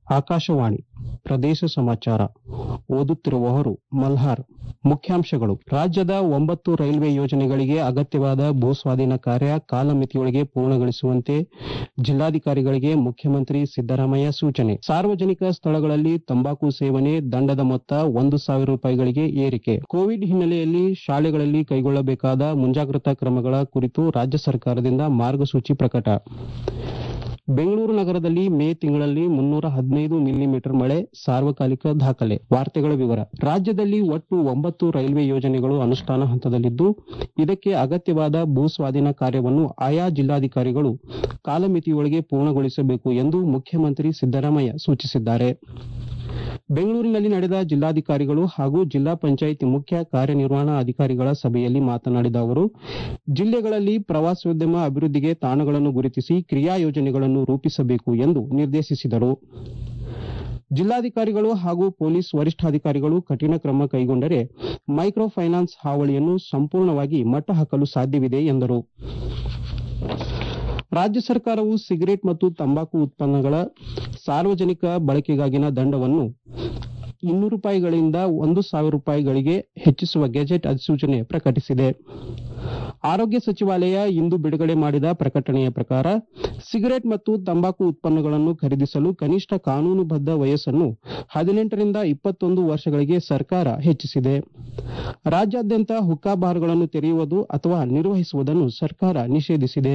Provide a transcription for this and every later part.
ಆಕಾಶವಾಣಿ ಪ್ರದೇಶ ಸಮಾಚಾರ ಓದುತ್ತಿರುವವರು ಮಲ್ಹಾರ್ ಮುಖ್ಯಾಂಶಗಳು ರಾಜ್ಯದ ಒಂಬತ್ತು ರೈಲ್ವೆ ಯೋಜನೆಗಳಿಗೆ ಅಗತ್ಯವಾದ ಭೂಸ್ವಾಧೀನ ಕಾರ್ಯ ಕಾಲಮಿತಿಯೊಳಗೆ ಪೂರ್ಣಗೊಳಿಸುವಂತೆ ಜಿಲ್ಲಾಧಿಕಾರಿಗಳಿಗೆ ಮುಖ್ಯಮಂತ್ರಿ ಸಿದ್ದರಾಮಯ್ಯ ಸೂಚನೆ ಸಾರ್ವಜನಿಕ ಸ್ಥಳಗಳಲ್ಲಿ ತಂಬಾಕು ಸೇವನೆ ದಂಡದ ಮೊತ್ತ ಒಂದು ಸಾವಿರ ರೂಪಾಯಿಗಳಿಗೆ ಏರಿಕೆ ಕೋವಿಡ್ ಹಿನ್ನೆಲೆಯಲ್ಲಿ ಶಾಲೆಗಳಲ್ಲಿ ಕೈಗೊಳ್ಳಬೇಕಾದ ಮುಂಜಾಗ್ರತಾ ಕ್ರಮಗಳ ಕುರಿತು ರಾಜ್ಯ ಸರ್ಕಾರದಿಂದ ಮಾರ್ಗಸೂಚಿ ಪ್ರಕಟ ಬೆಂಗಳೂರು ನಗರದಲ್ಲಿ ಮೇ ತಿಂಗಳಲ್ಲಿ ಮುನ್ನೂರ ಹದಿನೈದು ಮಿಲಿಮೀಟರ್ ಮಳೆ ಸಾರ್ವಕಾಲಿಕ ದಾಖಲೆ ವಾರ್ತೆಗಳ ವಿವರ ರಾಜ್ಯದಲ್ಲಿ ಒಟ್ಟು ಒಂಬತ್ತು ರೈಲ್ವೆ ಯೋಜನೆಗಳು ಅನುಷ್ಠಾನ ಹಂತದಲ್ಲಿದ್ದು ಇದಕ್ಕೆ ಅಗತ್ಯವಾದ ಭೂಸ್ವಾಧೀನ ಕಾರ್ಯವನ್ನು ಆಯಾ ಜಿಲ್ಲಾಧಿಕಾರಿಗಳು ಕಾಲಮಿತಿಯೊಳಗೆ ಪೂರ್ಣಗೊಳಿಸಬೇಕು ಎಂದು ಮುಖ್ಯಮಂತ್ರಿ ಸಿದ್ದರಾಮಯ್ಯ ಸೂಚಿಸಿದ್ದಾರೆ ಬೆಂಗಳೂರಿನಲ್ಲಿ ನಡೆದ ಜಿಲ್ಲಾಧಿಕಾರಿಗಳು ಹಾಗೂ ಜಿಲ್ಲಾ ಪಂಚಾಯಿತಿ ಮುಖ್ಯ ಕಾರ್ಯನಿರ್ವಹಣಾ ಅಧಿಕಾರಿಗಳ ಸಭೆಯಲ್ಲಿ ಮಾತನಾಡಿದ ಅವರು ಜಿಲ್ಲೆಗಳಲ್ಲಿ ಪ್ರವಾಸೋದ್ಯಮ ಅಭಿವೃದ್ಧಿಗೆ ತಾಣಗಳನ್ನು ಗುರುತಿಸಿ ಕ್ರಿಯಾ ಯೋಜನೆಗಳನ್ನು ರೂಪಿಸಬೇಕು ಎಂದು ನಿರ್ದೇಶಿಸಿದರು ಜಿಲ್ಲಾಧಿಕಾರಿಗಳು ಹಾಗೂ ಪೊಲೀಸ್ ವರಿಷ್ಠಾಧಿಕಾರಿಗಳು ಕಠಿಣ ಕ್ರಮ ಕೈಗೊಂಡರೆ ಮೈಕ್ರೋ ಫೈನಾನ್ಸ್ ಹಾವಳಿಯನ್ನು ಸಂಪೂರ್ಣವಾಗಿ ಮಟ್ಟ ಹಾಕಲು ಸಾಧ್ಯವಿದೆ ಎಂದರು ರಾಜ್ಯ ಸರ್ಕಾರವು ಸಿಗರೇಟ್ ಮತ್ತು ತಂಬಾಕು ಉತ್ಪನ್ನಗಳ ಸಾರ್ವಜನಿಕ ಬಳಕೆಗಾಗಿನ ದಂಡವನ್ನು ಇನ್ನೂರು ರೂಪಾಯಿಗಳಿಂದ ಒಂದು ಸಾವಿರ ರೂಪಾಯಿಗಳಿಗೆ ಹೆಚ್ಚಿಸುವ ಗೆಜೆಟ್ ಅಧಿಸೂಚನೆ ಪ್ರಕಟಿಸಿದೆ ಆರೋಗ್ಯ ಸಚಿವಾಲಯ ಇಂದು ಬಿಡುಗಡೆ ಮಾಡಿದ ಪ್ರಕಟಣೆಯ ಪ್ರಕಾರ ಸಿಗರೇಟ್ ಮತ್ತು ತಂಬಾಕು ಉತ್ಪನ್ನಗಳನ್ನು ಖರೀದಿಸಲು ಕನಿಷ್ಠ ಕಾನೂನುಬದ್ಧ ವಯಸ್ಸನ್ನು ಹದಿನೆಂಟರಿಂದ ಇಪ್ಪತ್ತೊಂದು ವರ್ಷಗಳಿಗೆ ಸರ್ಕಾರ ಹೆಚ್ಚಿಸಿದೆ ರಾಜ್ಯಾದ್ಯಂತ ಹುಕ್ಕಾ ಬಾರ್ಗಳನ್ನು ತೆರೆಯುವುದು ಅಥವಾ ನಿರ್ವಹಿಸುವುದನ್ನು ಸರ್ಕಾರ ನಿಷೇಧಿಸಿದೆ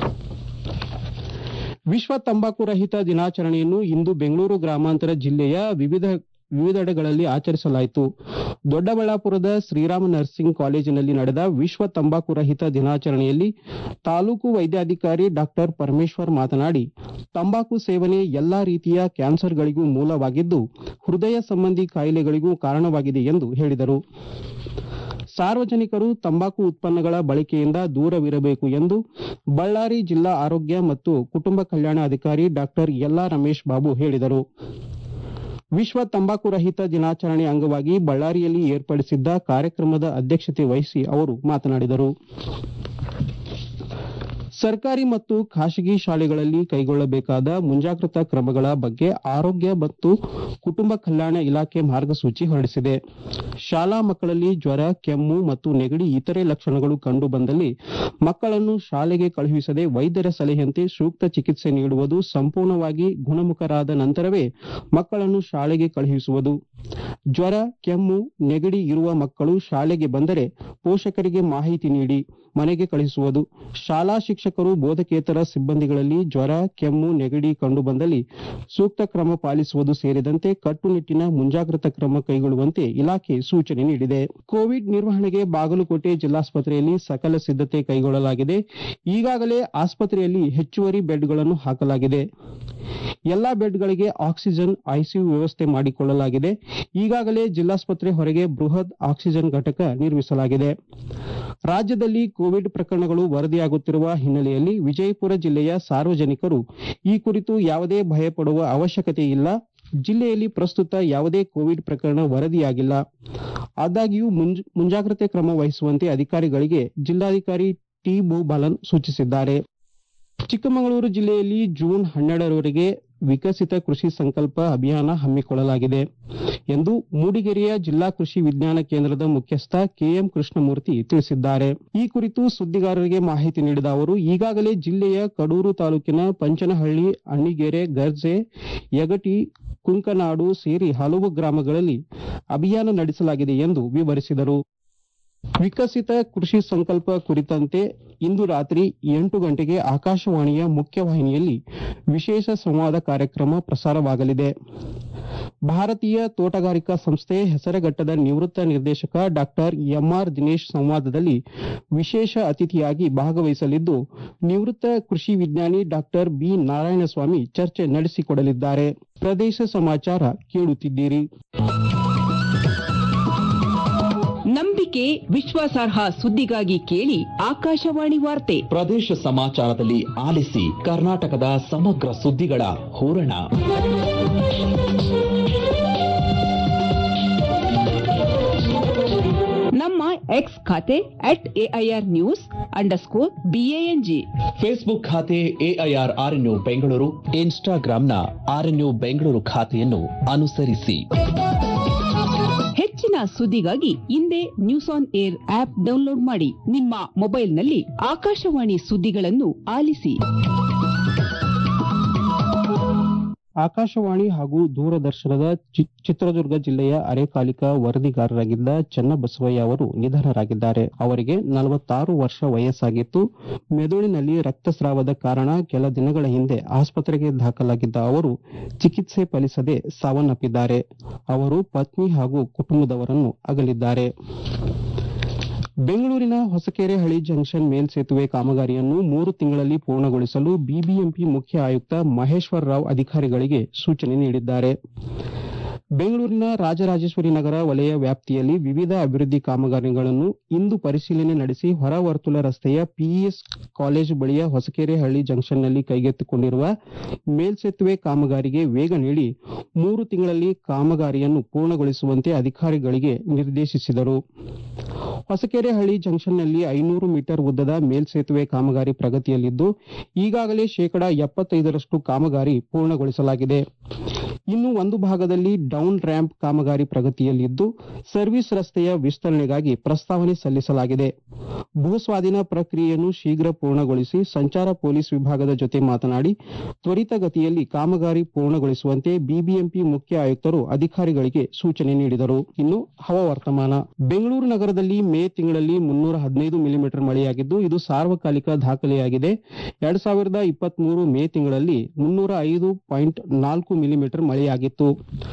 ವಿಶ್ವ ತಂಬಾಕು ರಹಿತ ದಿನಾಚರಣೆಯನ್ನು ಇಂದು ಬೆಂಗಳೂರು ಗ್ರಾಮಾಂತರ ಜಿಲ್ಲೆಯ ವಿವಿಧ ವಿವಿಧೆಡೆಗಳಲ್ಲಿ ಆಚರಿಸಲಾಯಿತು ದೊಡ್ಡಬಳ್ಳಾಪುರದ ಶ್ರೀರಾಮ ನರ್ಸಿಂಗ್ ಕಾಲೇಜಿನಲ್ಲಿ ನಡೆದ ವಿಶ್ವ ತಂಬಾಕು ರಹಿತ ದಿನಾಚರಣೆಯಲ್ಲಿ ತಾಲೂಕು ವೈದ್ಯಾಧಿಕಾರಿ ಡಾಕ್ಟರ್ ಪರಮೇಶ್ವರ್ ಮಾತನಾಡಿ ತಂಬಾಕು ಸೇವನೆ ಎಲ್ಲಾ ರೀತಿಯ ಕ್ಯಾನ್ಸರ್ಗಳಿಗೂ ಮೂಲವಾಗಿದ್ದು ಹೃದಯ ಸಂಬಂಧಿ ಕಾಯಿಲೆಗಳಿಗೂ ಕಾರಣವಾಗಿದೆ ಎಂದು ಹೇಳಿದರು ಸಾರ್ವಜನಿಕರು ತಂಬಾಕು ಉತ್ಪನ್ನಗಳ ಬಳಕೆಯಿಂದ ದೂರವಿರಬೇಕು ಎಂದು ಬಳ್ಳಾರಿ ಜಿಲ್ಲಾ ಆರೋಗ್ಯ ಮತ್ತು ಕುಟುಂಬ ಕಲ್ಯಾಣ ಅಧಿಕಾರಿ ಡಾಕ್ಟರ್ ಯಲ್ಲಾ ರಮೇಶ್ ಬಾಬು ಹೇಳಿದರು ವಿಶ್ವ ತಂಬಾಕು ರಹಿತ ದಿನಾಚರಣೆ ಅಂಗವಾಗಿ ಬಳ್ಳಾರಿಯಲ್ಲಿ ಏರ್ಪಡಿಸಿದ್ದ ಕಾರ್ಯಕ್ರಮದ ಅಧ್ಯಕ್ಷತೆ ವಹಿಸಿ ಅವರು ಮಾತನಾಡಿದರು ಸರ್ಕಾರಿ ಮತ್ತು ಖಾಸಗಿ ಶಾಲೆಗಳಲ್ಲಿ ಕೈಗೊಳ್ಳಬೇಕಾದ ಮುಂಜಾಗ್ರತಾ ಕ್ರಮಗಳ ಬಗ್ಗೆ ಆರೋಗ್ಯ ಮತ್ತು ಕುಟುಂಬ ಕಲ್ಯಾಣ ಇಲಾಖೆ ಮಾರ್ಗಸೂಚಿ ಹೊರಡಿಸಿದೆ ಶಾಲಾ ಮಕ್ಕಳಲ್ಲಿ ಜ್ವರ ಕೆಮ್ಮು ಮತ್ತು ನೆಗಡಿ ಇತರೆ ಲಕ್ಷಣಗಳು ಕಂಡು ಬಂದಲ್ಲಿ ಮಕ್ಕಳನ್ನು ಶಾಲೆಗೆ ಕಳುಹಿಸದೆ ವೈದ್ಯರ ಸಲಹೆಯಂತೆ ಸೂಕ್ತ ಚಿಕಿತ್ಸೆ ನೀಡುವುದು ಸಂಪೂರ್ಣವಾಗಿ ಗುಣಮುಖರಾದ ನಂತರವೇ ಮಕ್ಕಳನ್ನು ಶಾಲೆಗೆ ಕಳುಹಿಸುವುದು ಜ್ವರ ಕೆಮ್ಮು ನೆಗಡಿ ಇರುವ ಮಕ್ಕಳು ಶಾಲೆಗೆ ಬಂದರೆ ಪೋಷಕರಿಗೆ ಮಾಹಿತಿ ನೀಡಿ ಮನೆಗೆ ಕಳುಹಿಸುವುದು ಶಾಲಾ ಶಿಕ್ಷಕರು ಬೋಧಕೇತರ ಸಿಬ್ಬಂದಿಗಳಲ್ಲಿ ಜ್ವರ ಕೆಮ್ಮು ನೆಗಡಿ ಕಂಡುಬಂದಲ್ಲಿ ಸೂಕ್ತ ಕ್ರಮ ಪಾಲಿಸುವುದು ಸೇರಿದಂತೆ ಕಟ್ಟುನಿಟ್ಟಿನ ಮುಂಜಾಗ್ರತಾ ಕ್ರಮ ಕೈಗೊಳ್ಳುವಂತೆ ಇಲಾಖೆ ಸೂಚನೆ ನೀಡಿದೆ ಕೋವಿಡ್ ನಿರ್ವಹಣೆಗೆ ಬಾಗಲಕೋಟೆ ಜಿಲ್ಲಾಸ್ಪತ್ರೆಯಲ್ಲಿ ಸಕಲ ಸಿದ್ಧತೆ ಕೈಗೊಳ್ಳಲಾಗಿದೆ ಈಗಾಗಲೇ ಆಸ್ಪತ್ರೆಯಲ್ಲಿ ಹೆಚ್ಚುವರಿ ಬೆಡ್ಗಳನ್ನು ಹಾಕಲಾಗಿದೆ ಎಲ್ಲಾ ಬೆಡ್ಗಳಿಗೆ ಆಕ್ಸಿಜನ್ ಐಸಿಯು ವ್ಯವಸ್ಥೆ ಮಾಡಿಕೊಳ್ಳಲಾಗಿದೆ ಈಗಾಗಲೇ ಜಿಲ್ಲಾಸ್ಪತ್ರೆ ಹೊರಗೆ ಬೃಹತ್ ಆಕ್ಸಿಜನ್ ಘಟಕ ನಿರ್ಮಿಸಲಾಗಿದೆ ರಾಜ್ಯದಲ್ಲಿ ಕೋವಿಡ್ ಪ್ರಕರಣಗಳು ವರದಿಯಾಗುತ್ತಿರುವ ಹಿನ್ನೆಲೆಯಲ್ಲಿ ವಿಜಯಪುರ ಜಿಲ್ಲೆಯ ಸಾರ್ವಜನಿಕರು ಈ ಕುರಿತು ಯಾವುದೇ ಭಯಪಡುವ ಅವಶ್ಯಕತೆ ಇಲ್ಲ ಜಿಲ್ಲೆಯಲ್ಲಿ ಪ್ರಸ್ತುತ ಯಾವುದೇ ಕೋವಿಡ್ ಪ್ರಕರಣ ವರದಿಯಾಗಿಲ್ಲ ಆದಾಗ್ಯೂ ಮುಂಜಾಗ್ರತೆ ಕ್ರಮ ವಹಿಸುವಂತೆ ಅಧಿಕಾರಿಗಳಿಗೆ ಜಿಲ್ಲಾಧಿಕಾರಿ ಟಿ ಭೂಬಾಲನ್ ಸೂಚಿಸಿದ್ದಾರೆ ಚಿಕ್ಕಮಗಳೂರು ಜಿಲ್ಲೆಯಲ್ಲಿ ಜೂನ್ ಹನ್ನೆರಡರವರೆಗೆ ವಿಕಸಿತ ಕೃಷಿ ಸಂಕಲ್ಪ ಅಭಿಯಾನ ಹಮ್ಮಿಕೊಳ್ಳಲಾಗಿದೆ ಎಂದು ಮೂಡಿಗೆರೆಯ ಜಿಲ್ಲಾ ಕೃಷಿ ವಿಜ್ಞಾನ ಕೇಂದ್ರದ ಮುಖ್ಯಸ್ಥ ಕೆಎಂ ಕೃಷ್ಣಮೂರ್ತಿ ತಿಳಿಸಿದ್ದಾರೆ ಈ ಕುರಿತು ಸುದ್ದಿಗಾರರಿಗೆ ಮಾಹಿತಿ ನೀಡಿದ ಅವರು ಈಗಾಗಲೇ ಜಿಲ್ಲೆಯ ಕಡೂರು ತಾಲೂಕಿನ ಪಂಚನಹಳ್ಳಿ ಅಣ್ಣಿಗೇರೆ ಗರ್ಜೆ ಯಗಟಿ ಕುಂಕನಾಡು ಸೇರಿ ಹಲವು ಗ್ರಾಮಗಳಲ್ಲಿ ಅಭಿಯಾನ ನಡೆಸಲಾಗಿದೆ ಎಂದು ವಿವರಿಸಿದರು ವಿಕಸಿತ ಕೃಷಿ ಸಂಕಲ್ಪ ಕುರಿತಂತೆ ಇಂದು ರಾತ್ರಿ ಎಂಟು ಗಂಟೆಗೆ ಆಕಾಶವಾಣಿಯ ಮುಖ್ಯವಾಹಿನಿಯಲ್ಲಿ ವಿಶೇಷ ಸಂವಾದ ಕಾರ್ಯಕ್ರಮ ಪ್ರಸಾರವಾಗಲಿದೆ ಭಾರತೀಯ ತೋಟಗಾರಿಕಾ ಸಂಸ್ಥೆ ಹೆಸರಘಟ್ಟದ ನಿವೃತ್ತ ನಿರ್ದೇಶಕ ಡಾಕ್ಟರ್ ಎಂಆರ್ ದಿನೇಶ್ ಸಂವಾದದಲ್ಲಿ ವಿಶೇಷ ಅತಿಥಿಯಾಗಿ ಭಾಗವಹಿಸಲಿದ್ದು ನಿವೃತ್ತ ಕೃಷಿ ವಿಜ್ಞಾನಿ ಡಾಕ್ಟರ್ ಬಿ ನಾರಾಯಣಸ್ವಾಮಿ ಚರ್ಚೆ ನಡೆಸಿಕೊಡಲಿದ್ದಾರೆ ಪ್ರದೇಶ ಸಮಾಚಾರ ಕೇಳುತ್ತಿದ್ದೀರಿ ನಂಬಿಕೆ ವಿಶ್ವಾಸಾರ್ಹ ಸುದ್ದಿಗಾಗಿ ಕೇಳಿ ಆಕಾಶವಾಣಿ ವಾರ್ತೆ ಪ್ರದೇಶ ಸಮಾಚಾರದಲ್ಲಿ ಆಲಿಸಿ ಕರ್ನಾಟಕದ ಸಮಗ್ರ ಸುದ್ದಿಗಳ ಹೂರಣ ನಮ್ಮ ಎಕ್ಸ್ ಖಾತೆ at AIR news underscore BANG Facebook ಖಾತೆ ಎಐಆರ್ ಆರ್ಎನ್ಯು ಬೆಂಗಳೂರು ಇನ್ಸ್ಟಾಗ್ರಾಂನ ಆರ್ಎನ್ಯು ಬೆಂಗಳೂರು ಖಾತೆಯನ್ನು ಅನುಸರಿಸಿ ಹೆಚ್ಚಿನ ಸುದ್ದಿಗಾಗಿ ಹಿಂದೆ news on air app download ಮಾಡಿ ನಿಮ್ಮ ಮೊಬೈಲ್ನಲ್ಲಿ ಆಕಾಶವಾಣಿ ಸುದ್ದಿಗಳನ್ನು ಆಲಿಸಿ ಆಕಾಶವಾಣಿ ಹಾಗೂ ದೂರದರ್ಶನದ ಚಿ- ಚಿತ್ರದುರ್ಗ ಜಿಲ್ಲೆಯ ಅರೆಕಾಲಿಕ ವರದಿಗಾರರಾಗಿದ್ದ ಚನ್ನಬಸವಯ್ಯ ಅವರು ನಿಧನರಾಗಿದ್ದಾರೆ ಅವರಿಗೆ ನಲವತ್ತಾರು ವರ್ಷ ವಯಸ್ಸಾಗಿತ್ತು ಮೆದುಳಿನಲ್ಲಿ ರಕ್ತಸ್ರಾವದ ಕಾರಣ ಕೆಲ ದಿನಗಳ ಹಿಂದೆ ಆಸ್ಪತ್ರೆಗೆ ದಾಖಲಾಗಿದ್ದ ಅವರು ಚಿಕಿತ್ಸೆ ಫಲಿಸದೆ ಸಾವನ್ನಪ್ಪಿದ್ದಾರೆ ಅವರು ಪತ್ನಿ ಹಾಗೂ ಕುಟುಂಬದವರನ್ನು ಅಗಲಿದ್ದಾರೆ ಬೆಂಗಳೂರಿನ ಹೊಸಕೆರೆ ಹಳಿ ಜಂಕ್ಷನ್ ಮೇಲ್ಸೇತುವೆ ಕಾಮಗಾರಿಯನ್ನು ಮೂರು ತಿಂಗಳಲ್ಲಿ ಪೂರ್ಣಗೊಳಿಸಲು ಬಿಬಿಎಂಪಿ ಮುಖ್ಯ ಆಯುಕ್ತ ಮಹೇಶ್ವರ ರಾವ್ ಅಧಿಕಾರಿಗಳಿಗೆ ಸೂಚನೆ ನೀಡಿದ್ದಾರೆ ಬೆಂಗಳೂರಿನ ರಾಜರಾಜೇಶ್ವರಿ ನಗರ ವಲಯ ವ್ಯಾಪ್ತಿಯಲ್ಲಿ ವಿವಿಧ ಅಭಿವೃದ್ಧಿ ಕಾಮಗಾರಿಗಳನ್ನು ಇಂದು ಪರಿಶೀಲನೆ ನಡೆಸಿ ಹೊರವರ್ತುಲ ರಸ್ತೆಯ ಪಿಇಎಸ್ ಕಾಲೇಜು ಬಳಿಯ ಹೊಸಕೆರೆ ಹಳ್ಳಿ ಜಂಕ್ಷನ್ನಲ್ಲಿ ಕೈಗೆತ್ತಿಕೊಂಡಿರುವ ಮೇಲ್ಸೇತುವೆ ಕಾಮಗಾರಿಗೆ ವೇಗ ನೀಡಿ ಮೂರು ತಿಂಗಳಲ್ಲಿ ಕಾಮಗಾರಿಯನ್ನು ಪೂರ್ಣಗೊಳಿಸುವಂತೆ ಅಧಿಕಾರಿಗಳಿಗೆ ನಿರ್ದೇಶಿಸಿದರು ಹೊಸಕೆರೆ ಹಳ್ಳಿ ಜಂಕ್ಷನ್ನಲ್ಲಿ ಐನೂರು ಮೀಟರ್ ಉದ್ದದ ಮೇಲ್ಸೇತುವೆ ಕಾಮಗಾರಿ ಪ್ರಗತಿಯಲ್ಲಿದ್ದು ಈಗಾಗಲೇ ಶೇಕಡಾ ಎಪ್ಪತ್ತೈದರಷ್ಟು ಕಾಮಗಾರಿ ಪೂರ್ಣಗೊಳಿಸಲಾಗಿದೆ ಇನ್ನು ಒಂದು ಭಾಗದಲ್ಲಿ ಡೌನ್ ರ್ಯಾಂಪ್ ಕಾಮಗಾರಿ ಪ್ರಗತಿಯಲ್ಲಿದ್ದು ಸರ್ವಿಸ್ ರಸ್ತೆಯ ವಿಸ್ತರಣೆಗಾಗಿ ಪ್ರಸ್ತಾವನೆ ಸಲ್ಲಿಸಲಾಗಿದೆ ಭೂಸ್ವಾಧೀನ ಪ್ರಕ್ರಿಯೆಯನ್ನು ಶೀಘ್ರ ಪೂರ್ಣಗೊಳಿಸಿ ಸಂಚಾರ ಪೊಲೀಸ್ ವಿಭಾಗದ ಜೊತೆ ಮಾತನಾಡಿ ತ್ವರಿತಗತಿಯಲ್ಲಿ ಕಾಮಗಾರಿ ಪೂರ್ಣಗೊಳಿಸುವಂತೆ ಬಿಬಿಎಂಪಿ ಮುಖ್ಯ ಆಯುಕ್ತರು ಅಧಿಕಾರಿಗಳಿಗೆ ಸೂಚನೆ ನೀಡಿದರು ಇನ್ನು ಹವಾವರ್ತಮಾನ ಬೆಂಗಳೂರು ನಗರದಲ್ಲಿ ಮೇ ತಿಂಗಳಲ್ಲಿ ಮುನ್ನೂರ ಹದಿನೈದು ಮಿಲಿಮೀಟರ್ ಮಳೆಯಾಗಿದ್ದು ಇದು ಸಾರ್ವಕಾಲಿಕ ದಾಖಲೆಯಾಗಿದೆ ಎರಡ್ ಸಾವಿರದ ಇಪ್ಪತ್ಮೂರು ಮೇ ತಿಂಗಳಲ್ಲಿ ಮುನ್ನೂರ ಐದು ಪಾಯಿಂಟ್ ನಾಲ್ಕು ಮಿಲಿಮೀಟರ್ ಮಳೆಯಾಗಿತ್ತು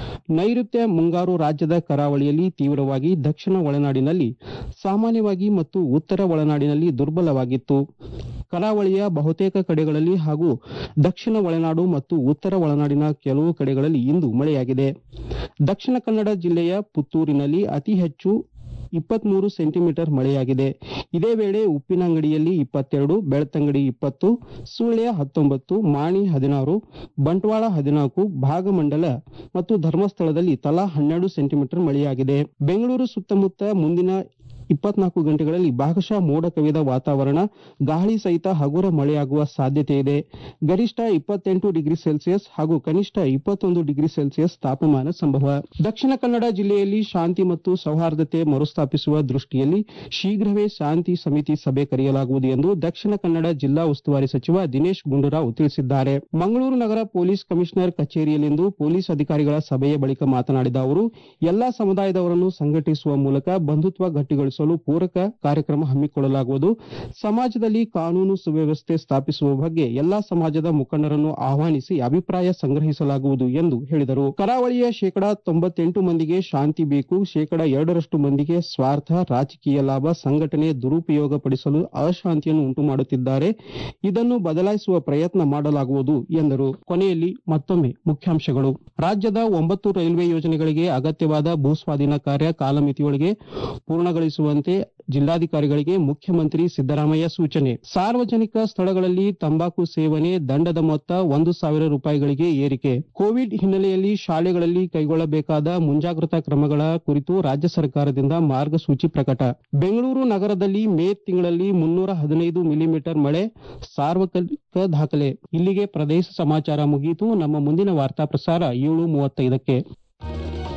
ನೈಋತ್ಯ ಮುಂಗಾರು ರಾಜ್ಯದ ಕರಾವಳಿಯಲ್ಲಿ ತೀವ್ರವಾಗಿ ದಕ್ಷಿಣ ಒಳನಾಡಿನಲ್ಲಿ ಸಾಮಾನ್ಯವಾಗಿ ಮತ್ತು ಉತ್ತರ ಒಳನಾಡಿನಲ್ಲಿ ದುರ್ಬಲವಾಗಿತ್ತು ಕರಾವಳಿಯ ಬಹುತೇಕ ಕಡೆಗಳಲ್ಲಿ ಹಾಗೂ ದಕ್ಷಿಣ ಒಳನಾಡು ಮತ್ತು ಉತ್ತರ ಒಳನಾಡಿನ ಕೆಲವು ಕಡೆಗಳಲ್ಲಿ ಇಂದು ಮಳೆಯಾಗಿದೆ ದಕ್ಷಿಣ ಕನ್ನಡ ಜಿಲ್ಲೆಯ ಪುತ್ತೂರಿನಲ್ಲಿ ಅತಿ ಹೆಚ್ಚು ಇಪ್ಪತ್ಮೂರು ಸೆಂಟಿಮೀಟರ್ ಮಳೆಯಾಗಿದೆ ಇದೇ ವೇಳೆ ಉಪ್ಪಿನಂಗಡಿಯಲ್ಲಿ ಇಪ್ಪತ್ತೆರಡು ಬೆಳ್ತಂಗಡಿ ಇಪ್ಪತ್ತು ಸುಳ್ಯ ಹತ್ತೊಂಬತ್ತು ಮಾಣಿ ಹದಿನಾರು ಬಂಟ್ವಾಳ ಹದಿನಾಲ್ಕು ಭಾಗಮಂಡಲ ಮತ್ತು ಧರ್ಮಸ್ಥಳದಲ್ಲಿ ತಲಾ ಹನ್ನೆರಡು ಸೆಂಟಿಮೀಟರ್ ಮಳೆಯಾಗಿದೆ ಬೆಂಗಳೂರು ಸುತ್ತಮುತ್ತ ಮುಂದಿನ ಇಪ್ಪತ್ನಾಲ್ಕು ಗಂಟೆಗಳಲ್ಲಿ ಭಾಗಶಃ ಮೋಡ ಕವಿದ ವಾತಾವರಣ ಗಾಳಿ ಸಹಿತ ಹಗುರ ಮಳೆಯಾಗುವ ಸಾಧ್ಯತೆ ಇದೆ ಗರಿಷ್ಠ ಇಪ್ಪತ್ತೆಂಟು ಡಿಗ್ರಿ ಸೆಲ್ಸಿಯಸ್ ಹಾಗೂ ಕನಿಷ್ಠ ಇಪ್ಪತ್ತೊಂದು ಡಿಗ್ರಿ ಸೆಲ್ಸಿಯಸ್ ತಾಪಮಾನ ಸಂಭವ ದಕ್ಷಿಣ ಕನ್ನಡ ಜಿಲ್ಲೆಯಲ್ಲಿ ಶಾಂತಿ ಮತ್ತು ಸೌಹಾರ್ದತೆ ಮರುಸ್ಥಾಪಿಸುವ ದೃಷ್ಟಿಯಲ್ಲಿ ಶೀಘ್ರವೇ ಶಾಂತಿ ಸಮಿತಿ ಸಭೆ ಕರೆಯಲಾಗುವುದು ಎಂದು ದಕ್ಷಿಣ ಕನ್ನಡ ಜಿಲ್ಲಾ ಉಸ್ತುವಾರಿ ಸಚಿವ ದಿನೇಶ್ ಗುಂಡೂರಾವ್ ತಿಳಿಸಿದ್ದಾರೆ ಮಂಗಳೂರು ನಗರ ಪೊಲೀಸ್ ಕಮಿಷನರ್ ಕಚೇರಿಯಲ್ಲಿಂದು ಪೊಲೀಸ್ ಅಧಿಕಾರಿಗಳ ಸಭೆಯ ಬಳಿಕ ಮಾತನಾಡಿದ ಅವರು ಎಲ್ಲಾ ಸಮುದಾಯದವರನ್ನು ಸಂಘಟಿಸುವ ಮೂಲಕ ಬಂಧುತ್ವ ಗಟ್ಟಿಗೊಳಿಸಲು ಪೂರಕ ಕಾರ್ಯಕ್ರಮ ಹಮ್ಮಿಕೊಳ್ಳಲಾಗುವುದು ಸಮಾಜದಲ್ಲಿ ಕಾನೂನು ಸುವ್ಯವಸ್ಥೆ ಸ್ಥಾಪಿಸುವ ಬಗ್ಗೆ ಎಲ್ಲಾ ಸಮಾಜದ ಮುಖಂಡರನ್ನು ಆಹ್ವಾನಿಸಿ ಅಭಿಪ್ರಾಯ ಸಂಗ್ರಹಿಸಲಾಗುವುದು ಎಂದು ಹೇಳಿದರು ಕರಾವಳಿಯ ಶೇಕಡಾ ತೊಂಬತ್ತೆಂಟು ಮಂದಿಗೆ ಶಾಂತಿ ಬೇಕು ಶೇಕಡಾ ಎರಡರಷ್ಟು ಮಂದಿಗೆ ಸ್ವಾರ್ಥ ರಾಜಕೀಯ ಲಾಭ ಸಂಘಟನೆ ದುರುಪಯೋಗ ಪಡಿಸಲು ಅಶಾಂತಿಯನ್ನು ಉಂಟು ಮಾಡುತ್ತಿದ್ದಾರೆ ಇದನ್ನು ಬದಲಾಯಿಸುವ ಪ್ರಯತ್ನ ಮಾಡಲಾಗುವುದು ಎಂದರು ಕೊನೆಯಲ್ಲಿ ಮತ್ತೊಮ್ಮೆ ಮುಖ್ಯಾಂಶಗಳು ರಾಜ್ಯದ ಒಂಬತ್ತು ರೈಲ್ವೆ ಯೋಜನೆಗಳಿಗೆ ಅಗತ್ಯವಾದ ಭೂಸ್ವಾಧೀನ ಕಾರ್ಯ ಕಾಲಮಿತಿಯೊಳಗೆ ಪೂರ್ಣಗೊಳಿಸುವಂತೆ ಜಿಲ್ಲಾಧಿಕಾರಿಗಳಿಗೆ ಮುಖ್ಯಮಂತ್ರಿ ಸಿದ್ದರಾಮಯ್ಯ ಸೂಚನೆ ಸಾರ್ವಜನಿಕ ಸ್ಥಳಗಳಲ್ಲಿ ತಂಬಾಕು ಸೇವನೆ ದಂಡದ ಮೊತ್ತ ಒಂದು ಸಾವಿರ ರೂಪಾಯಿಗಳಿಗೆ ಏರಿಕೆ ಕೋವಿಡ್ ಹಿನ್ನೆಲೆಯಲ್ಲಿ ಶಾಲೆಗಳಲ್ಲಿ ಕೈಗೊಳ್ಳಬೇಕಾದ ಮುಂಜಾಗ್ರತಾ ಕ್ರಮಗಳ ಕುರಿತು ರಾಜ್ಯ ಸರ್ಕಾರದಿಂದ ಮಾರ್ಗಸೂಚಿ ಪ್ರಕಟ ಬೆಂಗಳೂರು ನಗರದಲ್ಲಿ ಮೇ ತಿಂಗಳಲ್ಲಿ ಮುನ್ನೂರ ಹದಿನೈದು ಮಿಲಿಮೀಟರ್ ಮಳೆ ಸಾರ್ವಕಾಲಿಕ ದಾಖಲೆ ಇಲ್ಲಿಗೆ ಪ್ರದೇಶ ಸಮಾಚಾರ ಮುಗಿಯಿತು ನಮ್ಮ ಮುಂದಿನ ವಾರ್ತಾ ಪ್ರಸಾರ ಏಳು ಮೂವತ್ತೈದಕ್ಕೆ